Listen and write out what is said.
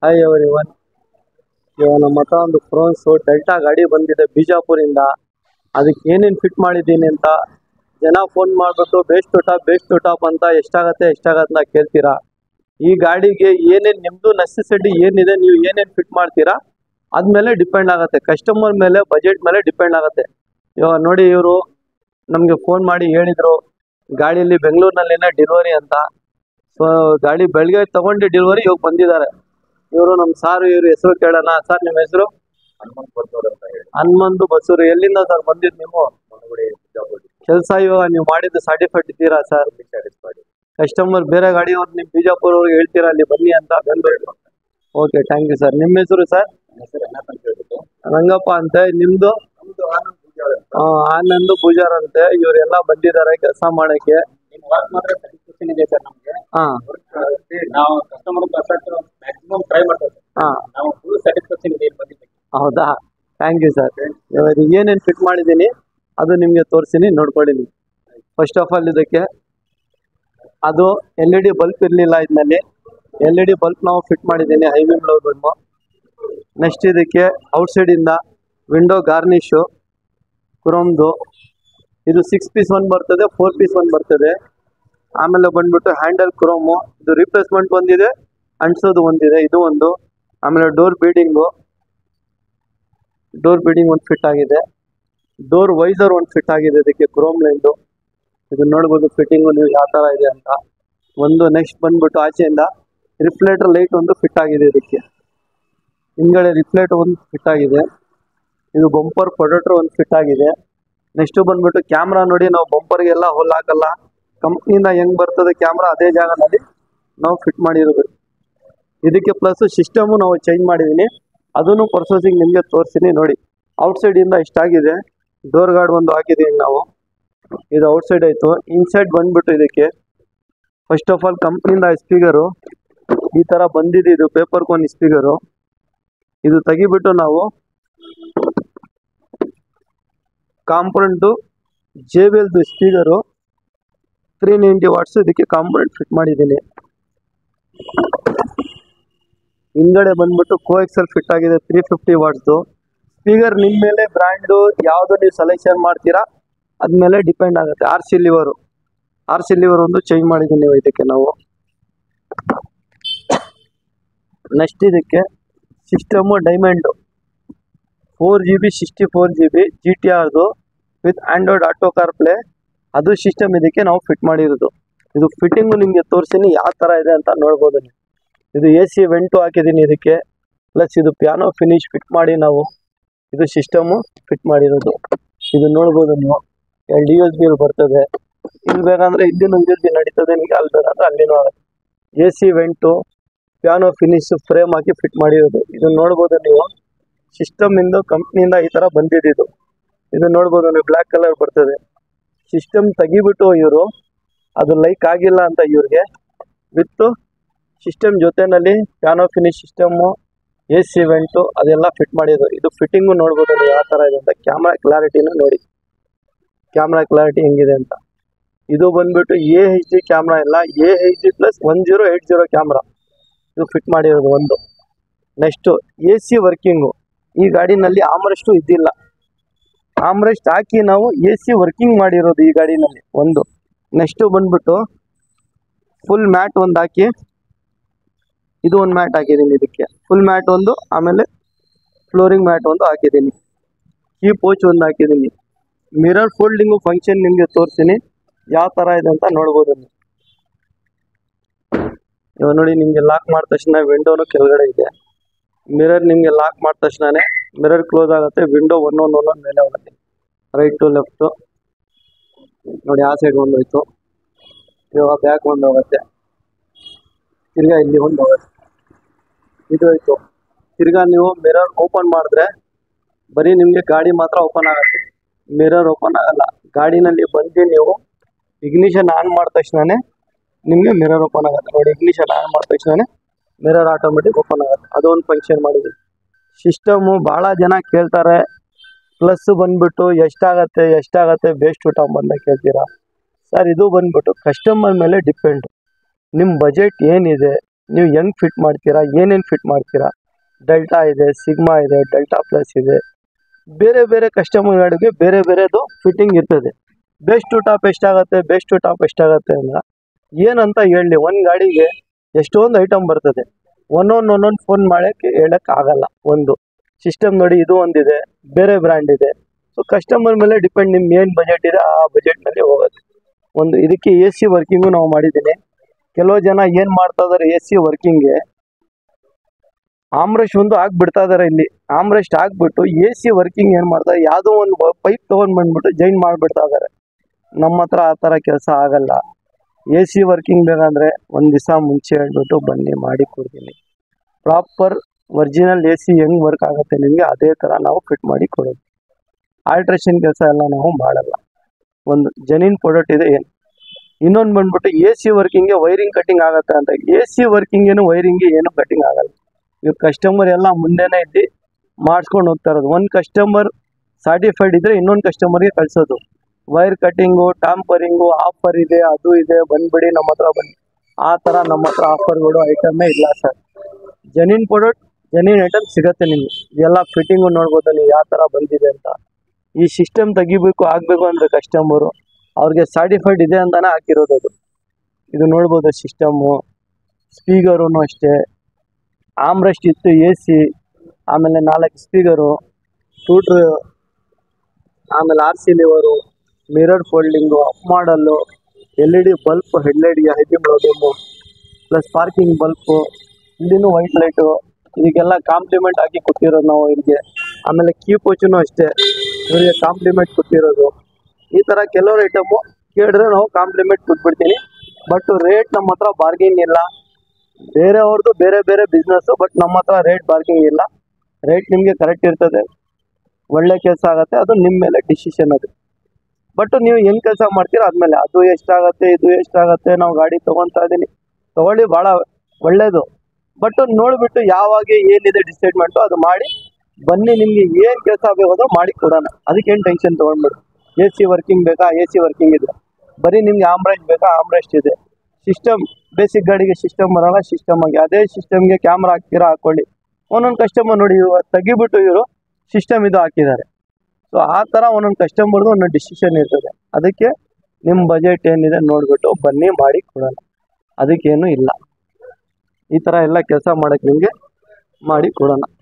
hi every one ಇವಾಗ ನಮ್ಮ ಹತ್ರ ಒಂದು ಫ್ರೋನ್ಸು ಡೆಲ್ಟಾ ಗಾಡಿ ಬಂದಿದೆ ಬಿಜಾಪುರಿಂದ ಅದಕ್ಕೆ ಏನೇನು ಫಿಟ್ ಮಾಡಿದ್ದೀನಿ ಅಂತ ಜನ ಫೋನ್ ಮಾಡಿಬಿಟ್ಟು ಬೇಸ್ಟ್ ಟಾಪ್ ಬೇಸ್ಟ್ ಟಾಪ್ ಅಂತ ಎಷ್ಟಾಗತ್ತೆ ಎಷ್ಟಾಗತ್ತೆ ಅಂತ ಕೇಳ್ತೀರಾ ಈ ಗಾಡಿಗೆ ಏನೇನು ನಿಮ್ಮದು ನೆಸೆಸಿಟಿ ಏನಿದೆ ನೀವು ಏನೇನು ಫಿಟ್ ಮಾಡ್ತೀರಾ ಅದ್ಮೇಲೆ ಡಿಪೆಂಡ್ ಆಗುತ್ತೆ ಕಸ್ಟಮರ್ ಮೇಲೆ ಬಜೆಟ್ ಮೇಲೆ ಡಿಪೆಂಡ್ ಆಗುತ್ತೆ ಇವಾಗ ನೋಡಿ ಇವರು ನಮಗೆ ಫೋನ್ ಮಾಡಿ ಹೇಳಿದರು ಗಾಡೀಲಿ ಬೆಂಗಳೂರಿನಲ್ಲಿನೇ ಡೆಲಿವರಿ ಅಂತ ಸೊ ಗಾಡಿ ಬೆಳಗ್ಗೆ ತಗೊಂಡು ಡೆಲಿವರಿ ಇವಾಗ ಬಂದಿದ್ದಾರೆ ಇವರು ನಮ್ಮ ಸಾರು ಇವ್ರ ಹೆಸರು ಕೇಳೋಣ ಸರ್ ನಿಮ್ಮ ಹೆಸರು ಹನುಮಂತ್ ಬರ್ನೂರ್ ಅಂತ ಹೇಳಿ ಹನುಮಂತು ಬಸೂರು ಎಲ್ಲಿಂದ ಸರ್ ಬಂದಿದ್ದು ನೀವು ಮನಗುಡಿ ಬಿಜಾಪುರ ಕೆಲಸ ಇವಾಗ ನೀವು ಮಾಡಿದ್ದು ಸರ್ಟಿಫೈಡ್ ಇದ್ದೀರಾ ಸರ್ ಸ್ಯಾಟಿಸ್ಫೈಡ್ ಕಸ್ಟಮರ್ ಬೇರೆ ಗಾಡಿ ಅವ್ರು ನಿಮ್ಮ ಬಿಜಾಪುರ ಅವ್ರಿಗೆ ಹೇಳ್ತೀರಾ ಅಲ್ಲಿ ಬನ್ನಿ ಅಂತ Bengaluru okay thank you sir ನಿಮ್ಮ ಹೆಸರು ಸರ್ ನನ್ನ ಹೆಸರು ಅನಾಥ್ ಅಂತ ಹೇಳ್ಬಿಟ್ಟು ರಂಗಪ್ಪ ಅಂತ ನಿಮ್ಮದು ನಮ್ದು ಆನಂದ್ ಪೂಜಾರಿ ಅಂತ ಆನಂದ್ ಪೂಜಾರ್ ಅಂತೆ ಇವರೆಲ್ಲ ಬಂದಿದ್ದಾರೆ ಕೆಲಸ ಮಾಡೋಕ್ಕೆ ನಿಮ್ಮ ವರ್ಕ್ ಮಾತ್ರ ಸ್ಯಾಟಿಸ್ಫ್ಯಾಕ್ಷನ್ ಇದೆ ಸರ್ ನಮಗೆ ಹಾಂ ನಾವು ಕಸ್ಟಮರ್ ಮ್ಯಾಕ್ಸಿಮಮ್ ಟ್ರೈ ಮಾಡ್ತೇವೆ ಹಾಂ ನಾವು ಫುಲ್ ಸ್ಯಾಟಿಸ್ಫ್ಯಾಕ್ಷನ್ ಇದೆ ಇಲ್ಲಿ ಬಂದಿದ್ದಕ್ಕೆ ಹೌದಾ ಥ್ಯಾಂಕ್ ಯು ಸರ್ ಇವಾಗ ಏನೇನು ಫಿಟ್ ಮಾಡಿದ್ದೀನಿ ಅದು ನಿಮಗೆ ತೋರಿಸ್ತೀನಿ ನೋಡ್ಕೊಳ್ಳಿ ನೀವು ಫಸ್ಟ್ ಆಫ್ ಆಲ್ ಇದಕ್ಕೆ ಅದು ಎಲ್ ಇ ಡಿ ಬಲ್ಪ್ ಇರಲಿಲ್ಲ ಇದರಲ್ಲಿ ಎಲ್ ಇ ಡಿ ಬಲ್ಪ್ ನಾವು ಫಿಟ್ ಮಾಡಿದ್ದೀನಿ high beam low beam next ಇದಕ್ಕೆ ಔಟ್ಸೈಡಿಂದ ವಿಂಡೋ ಗಾರ್ನಿಶು ಕ್ರೋಮ್ದು ಇದು ಸಿಕ್ಸ್ ಪೀಸ್ ಒನ್ ಬರ್ತದೆ ಫೋರ್ ಪೀಸ್ ಒನ್ ಬರ್ತದೆ ಆಮೇಲೆ ಬಂದ್ಬಿಟ್ಟು ಹ್ಯಾಂಡಲ್ ಕ್ರೋಮು ಇದು ರಿಪ್ಲೇಸ್ಮೆಂಟ್ ಒಂದಿದೆ ಅಂಟಿಸೋದು ಒಂದಿದೆ ಇದು ಒಂದು ಆಮೇಲೆ ಡೋರ್ ಬೀಡಿಂಗು ಡೋರ್ ಬೀಡಿಂಗ್ ಒಂದು ಫಿಟ್ ಆಗಿದೆ ಡೋರ್ ವೈಸರ್ ಒಂದು ಫಿಟ್ ಆಗಿದೆ ಇದಕ್ಕೆ ಕ್ರೋಮ್ ಲೈನ್ದು ಇದು ನೋಡ್ಬೋದು ಫಿಟ್ಟಿಂಗು ನೀವು ಯಾವ ಥರ ಇದೆ ಅಂತ ಒಂದು ನೆಕ್ಸ್ಟ್ ಬಂದ್ಬಿಟ್ಟು ಆಚೆಯಿಂದ ರಿಫ್ಲೆಕ್ಟರ್ ಲೈಟ್ ಒಂದು ಫಿಟ್ ಆಗಿದೆ ಇದಕ್ಕೆ ಹಿಂದ್ಗಡೆ ರಿಫ್ಲೆಕ್ಟ್ ಒಂದು ಫಿಟ್ ಆಗಿದೆ ಇದು ಬಂಪರ್ ಪ್ರೊಡಕ್ಟರ್ ಒಂದು ಫಿಟ್ ಆಗಿದೆ ನೆಕ್ಸ್ಟ್ ಬಂದ್ಬಿಟ್ಟು ಕ್ಯಾಮ್ರಾ ನೋಡಿ ನಾವು ಬಂಪರ್ಗೆಲ್ಲ ಹೊಲ್ ಹಾಕಲ್ಲ ಕಂಪ್ನಿಯಿಂದ ಹೆಂಗ್ ಬರ್ತದೆ ಕ್ಯಾಮ್ರಾ ಅದೇ ಜಾಗದಲ್ಲಿ ನಾವು ಫಿಟ್ ಮಾಡಿರೋದು ಇದಕ್ಕೆ ಪ್ಲಸ್ ಸಿಸ್ಟಮು ನಾವು ಚೇಂಜ್ ಮಾಡಿದ್ದೀನಿ ಅದನ್ನು ಪರ್ಸೋಸಿಂಗ್ ನಿಮಗೆ ತೋರಿಸ್ತೀನಿ ನೋಡಿ ಔಟ್ಸೈಡಿಂದ ಇಷ್ಟಾಗಿದೆ ಡೋರ್ ಗಾರ್ಡ್ ಒಂದು ಹಾಕಿದ್ದೀವಿ ನಾವು ಇದು ಔಟ್ಸೈಡ್ ಆಯಿತು ಇನ್ಸೈಡ್ ಬಂದ್ಬಿಟ್ಟು ಇದಕ್ಕೆ ಫಸ್ಟ್ ಆಫ್ ಆಲ್ ಕಂಪ್ನಿಯಿಂದ ಸ್ಪೀಕರು ಈ ಥರ ಬಂದಿದೆ ಇದು ಪೇಪರ್ ಕೋನ್ ಸ್ಪೀಕರು ಇದು ತೆಗಿಬಿಟ್ಟು ನಾವು ಕಾಂಪೊನೆಂಟು ಜೆ ಬಿ ಎಲ್ದು ಸ್ಪೀಕರು ತ್ರೀ ನೈಂಟಿ ವಾಟ್ಸ್ ಇದಕ್ಕೆ ಕಾಂಪೊನೆಂಟ್ ಫಿಟ್ ಮಾಡಿದ್ದೀನಿ ಹಿಂದ್ಗಡೆ ಬಂದ್ಬಿಟ್ಟು ಕೋ ಎಕ್ಸೆಲ್ ಫಿಟ್ ಆಗಿದೆ ತ್ರೀ ಫಿಫ್ಟಿ ವಾಟ್ಸ್ದು ಸ್ಪೀಕರ್ ನಿಮ್ಮ ಮೇಲೆ ಬ್ರ್ಯಾಂಡು ಯಾವುದು ನೀವು ಸೆಲೆಕ್ಷನ್ ಮಾಡ್ತೀರಾ ಅದ್ಮೇಲೆ ಡಿಪೆಂಡ್ ಆಗುತ್ತೆ R C lever R C lever ಒಂದು ಚೇಂಜ್ ಮಾಡಿದ್ದೀನಿ ಇದಕ್ಕೆ ನಾವು ನೆಕ್ಸ್ಟ್ ಇದಕ್ಕೆ system diamond four G B sixty four G B G T ಆರ್ದು with android auto car play ಅದು ಸಿಸ್ಟಮ್ ಇದಕ್ಕೆ ನಾವು ಫಿಟ್ ಮಾಡಿರೋದು ಇದು ಫಿಟ್ಟಿಂಗು ನಿಮಗೆ ತೋರಿಸ್ತೀನಿ ಯಾವ ಥರ ಇದೆ ಅಂತ ನೋಡ್ಬೋದು ನೀವು ಇದು ಎ ಸಿ ವೆಂಟು ಹಾಕಿದ್ದೀನಿ ಇದಕ್ಕೆ ಪ್ಲಸ್ ಇದು ಪಿಯಾನೋ ಫಿನಿಶ್ ಫಿಟ್ ಮಾಡಿ ನಾವು ಇದು ಸಿಸ್ಟಮು ಫಿಟ್ ಮಾಡಿರೋದು ಇದು ನೋಡ್ಬೋದು ನೀವು ಎರಡು ಡಿ ಎಸ್ ಬಿಲ್ ಬರ್ತದೆ ಇಲ್ಲಿ ಬೇಕಂದ್ರೆ ಇಲ್ಲಿನೂ ಜಲ್ದಿ ನಡೀತದೆ ನಿಮಗೆ ಅಲ್ಲಿ ಬೇಕಂದ್ರೆ ಅಲ್ಲಿನೂ ಆಗುತ್ತೆ A C vent piano finish frame ಹಾಕಿ ಫಿಟ್ ಮಾಡಿರೋದು ಇದು ನೋಡ್ಬೋದು ನೀವು ಸಿಸ್ಟಮ್ ಇಂದ ಕಂಪ್ನಿಯಿಂದ ಈ ಥರ ಬಂದಿದ್ದು ಇದು ನೋಡ್ಬೋದು ನೀವು ಬ್ಲ್ಯಾಕ್ ಕಲರ್ ಬರ್ತದೆ ಸಿಸ್ಟಮ್ ತೆಗಿಬಿಟ್ಟು ಇವರು ಅದು ಲೈಕ್ ಆಗಿಲ್ಲ ಅಂತ ಇವ್ರಿಗೆ ವಿತ್ತು ಸಿಸ್ಟಮ್ ಜೊತೆನಲ್ಲಿ piano finish system A C vent ಅದೆಲ್ಲ ಫಿಟ್ ಮಾಡಿದ್ರು ಇದು ಫಿಟ್ಟಿಂಗು ನೋಡ್ಬೋದು ನೀವು ಯಾವ ಥರ ಇದೆ ಅಂತ ಕ್ಯಾಮ್ರಾ ಕ್ಲಾರಿಟಿನೂ ನೋಡಿ ಕ್ಯಾಮ್ರಾ ಕ್ಲಾರಿಟಿ ಹೆಂಗಿದೆ ಅಂತ ಇದು ಬಂದ್ಬಿಟ್ಟು ಎ ಹೆಚ್ ಡಿ ಕ್ಯಾಮ್ರಾ ಇಲ್ಲ A H D plus one zero eight zero camera ಇದು ಫಿಟ್ ಮಾಡಿರೋದು ಒಂದು ನೆಕ್ಸ್ಟು ಎ ಸಿ ವರ್ಕಿಂಗು ಈ ಗಾಡಿನಲ್ಲಿ ಆಮ್ರೆಸ್ಟು ಇದ್ದಿಲ್ಲ ಆಮ್ರೆಸ್ಟ್ ಹಾಕಿ ನಾವು ಎ ಸಿ ವರ್ಕಿಂಗ್ ಮಾಡಿರೋದು ಈ ಗಾಡಿನಲ್ಲಿ ಒಂದು ನೆಕ್ಸ್ಟು ಬಂದ್ಬಿಟ್ಟು ಫುಲ್ ಮ್ಯಾಟ್ ಒಂದು ಹಾಕಿ ಇದು ಒಂದು ಮ್ಯಾಟ್ ಹಾಕಿದ್ದೀನಿ ಇದಕ್ಕೆ ಫುಲ್ ಮ್ಯಾಟ್ ಒಂದು ಆಮೇಲೆ ಫ್ಲೋರಿಂಗ್ ಮ್ಯಾಟ್ ಒಂದು ಹಾಕಿದ್ದೀನಿ ಈ ಪೋಚ್ ಒಂದು ಹಾಕಿದ್ದೀನಿ ಮಿರರ್ ಫೋಲ್ಡಿಂಗು ಫಂಕ್ಷನ್ ನಿಮಗೆ ತೋರಿಸ್ತೀನಿ ಯಾವ ಥರ ಇದೆ ಅಂತ ನೋಡ್ಬೋದು ನೀವು ಇವಾಗ ನೋಡಿ ನಿಮಗೆ ಲಾಕ್ ಮಾಡಿದ ತಕ್ಷಣ ವಿಂಡೋನು ಕೆಳಗಡೆ ಇದೆ ಮಿರರ್ ನಿಮಗೆ ಲಾಕ್ ಮಾಡಿದ ತಕ್ಷಣನೇ ಮಿರರ್ ಕ್ಲೋಸ್ ಆಗುತ್ತೆ ವಿಂಡೋ ಒಂದೊಂದು ಒಂದೊಂದು ಮೇಲೆ ಹೋಗುತ್ತೆ ರೈಟ್ ಟು ಲೆಫ್ಟು ನೋಡಿ ಆ ಸೈಡ್ ಒಂದು ಹೋಯ್ತು ಇವಾಗ ಬ್ಯಾಕ್ ಒಂದು ಹೋಗುತ್ತೆ ತಿರ್ಗಾ ಇಲ್ಲಿ ಒಂದು ಹೋಗುತ್ತೆ ಇದು ಹೋಯ್ತು ತಿರ್ಗಾ ನೀವು ಮಿರರ್ ಓಪನ್ ಮಾಡಿದ್ರೆ ಬರೀ ನಿಮಗೆ ಗಾಡಿ ಮಾತ್ರ ಓಪನ್ ಆಗುತ್ತೆ ಮಿರರ್ ಓಪನ್ ಆಗಲ್ಲ ಗಾಡಿನಲ್ಲಿ ಬಂದು ನೀವು ಇಗ್ನಿಷನ್ ಆನ್ ಮಾಡಿದ ತಕ್ಷಣನೇ ನಿಮಗೆ ಮಿರರ್ ಓಪನ್ ಆಗುತ್ತೆ ನೋಡಿ ಇಗ್ನಿಷನ್ ಆನ್ ಮಾಡಿದ ತಕ್ಷಣನೇ ಮಿರರ್ ಆಟೋಮೆಟಿಕ್ ಓಪನ್ ಆಗುತ್ತೆ ಅದೊಂದು ಫಂಕ್ಷನ್ ಮಾಡಿದ್ವಿ ಸಿಸ್ಟಮು ಭಾಳ ಜನ ಕೇಳ್ತಾರೆ ಪ್ಲಸ್ ಬಂದ್ಬಿಟ್ಟು ಎಷ್ಟಾಗತ್ತೆ ಎಷ್ಟಾಗತ್ತೆ ಬೇಸ್ಟ್ ಊಟ ಬಂದ ಕೇಳ್ತೀರಾ ಸರ್ ಇದು ಬಂದ್ಬಿಟ್ಟು ಕಸ್ಟಮರ್ ಮೇಲೆ ಡಿಪೆಂಡ್ ನಿಮ್ಮ ಬಜೆಟ್ ಏನಿದೆ ನೀವು ಹೆಂಗೆ ಫಿಟ್ ಮಾಡ್ತೀರಾ ಏನೇನು ಫಿಟ್ ಮಾಡ್ತೀರಾ ಡೆಲ್ಟಾ ಇದೆ ಸಿಗ್ಮಾ ಇದೆ ಡೆಲ್ಟಾ ಪ್ಲಸ್ ಇದೆ ಬೇರೆ ಬೇರೆ ಕಸ್ಟಮರ್ ಗಾಡಿಗೆ ಬೇರೆ ಬೇರೆದು ಫಿಟ್ಟಿಂಗ್ ಇರ್ತದೆ ಬೆಸ್ಟ್ ಟು ಟಾಪ್ ಎಷ್ಟಾಗತ್ತೆ ಬೆಸ್ಟ್ ಟು ಟಾಪ್ ಎಷ್ಟಾಗತ್ತೆ ಅಂದ್ರೆ ಏನಂತ ಹೇಳಲಿ ಒಂದು ಗಾಡಿಗೆ ಎಷ್ಟೊಂದು ಐಟಮ್ ಬರ್ತದೆ ಒಂದೊಂದು ಒಂದೊಂದು ಫೋನ್ ಮಾಡೋಕ್ಕೆ ಹೇಳಕ್ಕೆ ಆಗಲ್ಲ ಒಂದು ಸಿಸ್ಟಮ್ ನೋಡಿ ಇದು ಒಂದಿದೆ ಬೇರೆ ಬ್ರ್ಯಾಂಡ್ ಇದೆ ಸೊ ಕಸ್ಟಮರ್ ಮೇಲೆ ಡಿಪೆಂಡ್ ನಿಮ್ಮ ಏನು ಬಜೆಟ್ ಇದೆ ಆ ಬಜೆಟ್ನಲ್ಲಿ ಹೋಗುತ್ತೆ ಒಂದು ಇದಕ್ಕೆ ಎ ಸಿ ವರ್ಕಿಂಗು ನಾವು ಮಾಡಿದ್ದೀನಿ ಕೆಲವು ಜನ ಏನು ಮಾಡ್ತಾ ಇದಾರೆ ಎ ಸಿ ವರ್ಕಿಂಗ್ಗೆ ಆಮ್ರೆಸ್ಟ್ ಒಂದು ಹಾಕ್ಬಿಡ್ತಾ ಇದಾರೆ ಇಲ್ಲಿ ಆಮ್ರೆಸ್ಟ್ ಹಾಕ್ಬಿಟ್ಟು ಎ ಸಿ ವರ್ಕಿಂಗ್ ಏನು ಮಾಡ್ತಾರೆ ಯಾವುದೋ ಒಂದು ಪೈಪ್ ತೊಗೊಂಡು ಬಂದ್ಬಿಟ್ಟು ಜೈನ್ ಮಾಡಿಬಿಡ್ತಾ ಇದಾರೆ ನಮ್ಮ ಹತ್ರ ಆ ಥರ ಕೆಲಸ ಆಗಲ್ಲ ಎ ಸಿ ವರ್ಕಿಂಗ್ ಬೇಕಂದರೆ ಒಂದು ದಿವಸ ಮುಂಚೆ ಹೇಳ್ಬಿಟ್ಟು ಬನ್ನಿ ಮಾಡಿ ಕೊಡ್ತೀನಿ ಪ್ರಾಪರ್ ಒರಿಜಿನಲ್ ಎ ಸಿ ಹೆಂಗೆ ವರ್ಕ್ ಆಗುತ್ತೆ ನಿಮಗೆ ಅದೇ ಥರ ನಾವು ಫಿಟ್ ಮಾಡಿ ಕೊಡೋದು ಆಲ್ಟ್ರೇಷನ್ ಕೆಲಸ ಎಲ್ಲ ನಾವು ಮಾಡಲ್ಲ ಒಂದು ಜೆನ್ಯೂನ್ ಪ್ರಾಡಕ್ಟ್ ಇದೆ ಏನು ಇನ್ನೊಂದು ಬಂದ್ಬಿಟ್ಟು ಎ ಸಿ ವರ್ಕಿಂಗ್ಗೆ ವೈರಿಂಗ್ ಕಟ್ಟಿಂಗ್ ಆಗುತ್ತೆ ಅಂತ ಎ ಸಿ ವರ್ಕಿಂಗ್ ಏನು ವೈರಿಂಗ್ಗೆ ಏನು ಕಟ್ಟಿಂಗ್ ಆಗಲ್ಲ ಇವಾಗ ಕಸ್ಟಮರ್ ಎಲ್ಲ ಮುಂದೆನೇ ಇದ್ದು ಮಾಡಿಸ್ಕೊಂಡು ಹೋಗ್ತಾ ಇರೋದು ಒಂದು ಕಸ್ಟಮರ್ ಸರ್ಟಿಫೈಡ್ ಇದ್ದರೆ ಇನ್ನೊಂದು ಕಸ್ಟಮರ್ಗೆ ಕಳಿಸೋದು ವೈರ್ ಕಟ್ಟಿಂಗು ಟಾಂಪರಿಂಗು ಆಫರ್ ಇದೆ ಅದು ಇದೆ ಬಂದ್ಬಿಡಿ ನಮ್ಮ ಹತ್ರ ಬನ್ನಿ ಆ ಥರ ನಮ್ಮ ಹತ್ರ ಆಫರ್ಗಳು ಐಟಮೇ ಇಲ್ಲ sir genuine product genuine item ಸಿಗುತ್ತೆ ನಿಮಗೆ ಎಲ್ಲ ಫಿಟ್ಟಿಂಗು ನೋಡ್ಬೋದು ನೀವು ಯಾವ ಥರ ಬಂದಿದೆ ಅಂತ ಈ ಸಿಸ್ಟಮ್ ತೆಗಿಬೇಕು ಆಗಬೇಕು ಅಂದರೆ ಕಸ್ಟಮರು ಅವ್ರಿಗೆ ಸರ್ಟಿಫೈಡ್ ಇದೆ ಅಂತಲೇ ಹಾಕಿರೋದು ಅದು ಇದು ನೋಡ್ಬೋದು ಸಿಸ್ಟಮ್ಮು ಸ್ಪೀಕರೂ ಅಷ್ಟೇ ಆಮ್ರೆಸ್ಟ್ ಇತ್ತು ಎ ಸಿ ಆಮೇಲೆ ನಾಲ್ಕು ಸ್ಪೀಕರು ಟೂಟ್ರ್ ಆಮೇಲೆ R C lever mirror folding up ಮಾಡಲ್ಲು ಎಲ್ ಇ ಡಿ ಬಲ್ಪ್ ಹೆಡ್ಲೈಟ್ಗೆ heavy medium plus parking bulb ಇಲ್ಲಿನೂ ವೈಟ್ ಲೈಟು ಇದಕ್ಕೆಲ್ಲ ಕಾಂಪ್ಲಿಮೆಂಟ್ ಹಾಕಿ ಕೊಟ್ಟಿರೋದು ನಾವು ಇವ್ರಿಗೆ ಆಮೇಲೆ ಕೀ ಪೋಚುನು ಅಷ್ಟೇ ಇವರಿಗೆ ಕಾಂಪ್ಲಿಮೆಂಟ್ ಕೊಟ್ಟಿರೋದು ಈ ಥರ ಕೆಲವರು ಐಟಮು ಕೇಳಿದ್ರೆ ನಾವು ಕಾಂಪ್ಲಿಮೆಂಟ್ ಕೊಟ್ಬಿಡ್ತೀನಿ ಬಟ್ ರೇಟ್ ನಮ್ಮ ಹತ್ರ ಬಾರ್ಗಿಂಗ್ ಇಲ್ಲ ಬೇರೆಯವ್ರದ್ದು ಬೇರೆ ಬೇರೆ ಬಿಸ್ನೆಸ್ಸು ಬಟ್ ನಮ್ಮ ಹತ್ರ ರೇಟ್ ಬಾರ್ಗಿಂಗ್ ಇಲ್ಲ ರೇಟ್ ನಿಮಗೆ ಕರೆಕ್ಟ್ ಇರ್ತದೆ ಒಳ್ಳೆ ಕೆಲಸ ಆಗುತ್ತೆ ಅದು ನಿಮ್ಮ ಮೇಲೆ ಡಿಸಿಷನ್ ಅದು ಬಟ್ ನೀವು ಹೆಂಗ್ ಕೆಲಸ ಮಾಡ್ತೀರಾ ಆದ್ಮೇಲೆ ಅದು ಎಷ್ಟಾಗತ್ತೆ ಇದು ಎಷ್ಟಾಗತ್ತೆ ನಾವು ಗಾಡಿ ತೊಗೊತಾ ಇದ್ದೀನಿ ತೊಗೊಳ್ಳಿ ಭಾಳ ಒಳ್ಳೇದು ಬಟ್ ನೋಡಿಬಿಟ್ಟು ಯಾವಾಗ ಏನಿದೆ ಡಿಸೈಡ್ಮೆಂಟು ಅದು ಮಾಡಿ ಬನ್ನಿ ನಿಮಗೆ ಏನು ಕೆಲಸ ಬೇಕು ಅದು ಮಾಡಿ ಕೊಡೋಣ ಅದಕ್ಕೇನು ಟೆನ್ಷನ್ ತೊಗೊಂಡ್ಬಿಡು ಎ ಸಿ ವರ್ಕಿಂಗ್ ಬೇಕಾ ಎ ಸಿ ವರ್ಕಿಂಗ್ ಇದೆ ಬರೀ ನಿಮ್ಗೆ ಆಮ್ರೆಸ್ಟ್ ಬೇಕಾ ಆಮ್ರೆಸ್ಟ್ ಇದೆ ಸಿಸ್ಟಮ್ ಬೇಸಿಕ್ ಗಾಡಿಗೆ ಸಿಸ್ಟಮ್ ಬರೋಲ್ಲ ಸಿಸ್ಟಮ್ ಆಗಿ ಅದೇ ಸಿಸ್ಟಮ್ಗೆ ಕ್ಯಾಮ್ರಾ ಹಾಕ್ತೀರಾ ಹಾಕೊಳ್ಳಿ ಒಂದೊಂದು ಕಸ್ಟಮರ್ ನೋಡಿ ಇವ್ರು ತೆಗಿಬಿಟ್ಟು ಇವರು ಸಿಸ್ಟಮ್ ಇದು ಹಾಕಿದ್ದಾರೆ ಸೊ ಆ ಥರ ಒಂದೊಂದು ಕಸ್ಟಮರ್ದು ಒಂದೊಂದು ಡಿಸಿಷನ್ ಇರ್ತದೆ ಅದಕ್ಕೆ ನಿಮ್ಮ ಬಜೆಟ್ ಏನಿದೆ ನೋಡಿಬಿಟ್ಟು ಬನ್ನಿ ಮಾಡಿ ಕೊಡೋಣ ಅದಕ್ಕೇನು ಇಲ್ಲ ಈ ಥರ ಎಲ್ಲ ಕೆಲಸ ಮಾಡೋಕ್ಕೆ ನಿಮಗೆ ಮಾಡಿ ಕೊಡೋಣ